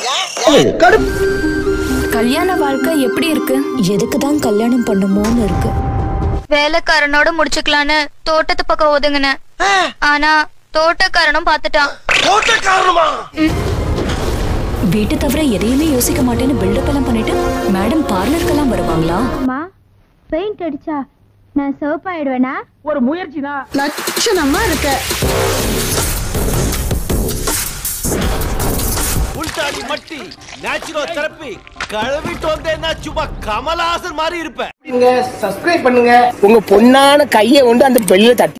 கல்யாண வாழ்க்கை எப்படி இருக்கு எதுக்கு தான் கல்யாணம் பண்ணுமோன்னு இருக்கு வேலைக்காரனோட முடிச்சுக்கலான்னு தோட்டத்து பக்கம் ஒதுங்கினேன் ஆனா தோட்டக்காரனும் பாத்துட்டான் வீட்டை தவிர எதையுமே யோசிக்க மாட்டேன்னு பில்டப் எல்லாம் பண்ணிட்டு மேடம் பார்லருக்கெல்லாம் வருவாங்களா அம்மா பெயிண்ட் அடிச்சா நான் சிவப்பாயிடுவேனா ஒரு முயற்சி தான் லட்சணமா இருக்க உள்டாடி மட்டி நேச்சுரல் தெரப்பி கழுவிட்டு வந்தேன்னா சும்மா கமலஹாசன் மாதிரி இருப்பேன் சப்ஸ்கிரைப் பண்ணுங்க உங்க பொண்ணான கையை கொண்டு அந்த பெல்ல தட்டி